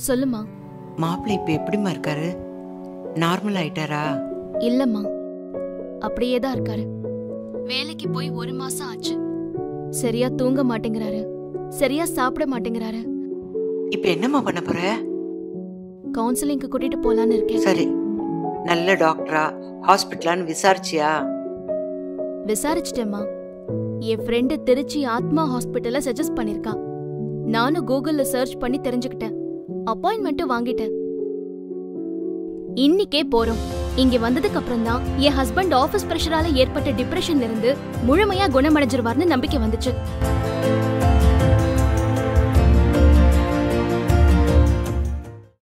சொல்லுமா மாப்பிள்ளை இப்ப எப்படிம்மா இருக்காரு நார்மல் ஆயிட்டாரா இல்லம்மா அப்படியே தான் இருக்காரு வேலைக்கு போய் ஒரு மாசம் ஆச்சு சரியா தூங்க மாட்டேங்கிறாரு சரியா சாப்பிட மாட்டேங்கிறாரு இப்ப என்னம்மா பண்ண போற கவுன்சிலிங்க்கு கூட்டிட்டு போலான்னு இருக்கேன் சரி நல்ல டாக்டரா ஹாஸ்பிட்டலான்னு விசாரிச்சியா விசாரிச்சிட்டேம்மா என் ஃப்ரெண்டு திருச்சி ஆத்மா ஹாஸ்பிட்டல்ல சஜஸ்ட் பண்ணிருக்கா நானும் கூகுள்ல சர்ச் பண்ணி தெரிஞ்சுக்கிட்டேன் அப்பாயின்மெண்ட்டும் வாங்கிட்டேன் இன்னிக்கே போறோம் இங்க வந்ததுக்கு அப்புறம் தான் என் ஹஸ்பண்ட் ஆபீஸ் பிரஷரால ஏற்பட்ட டிப்ரெஷன்ல இருந்து முழுமையா குணமடைஞ்சிருவார்னு நம்பிக்கை வந்துச்சு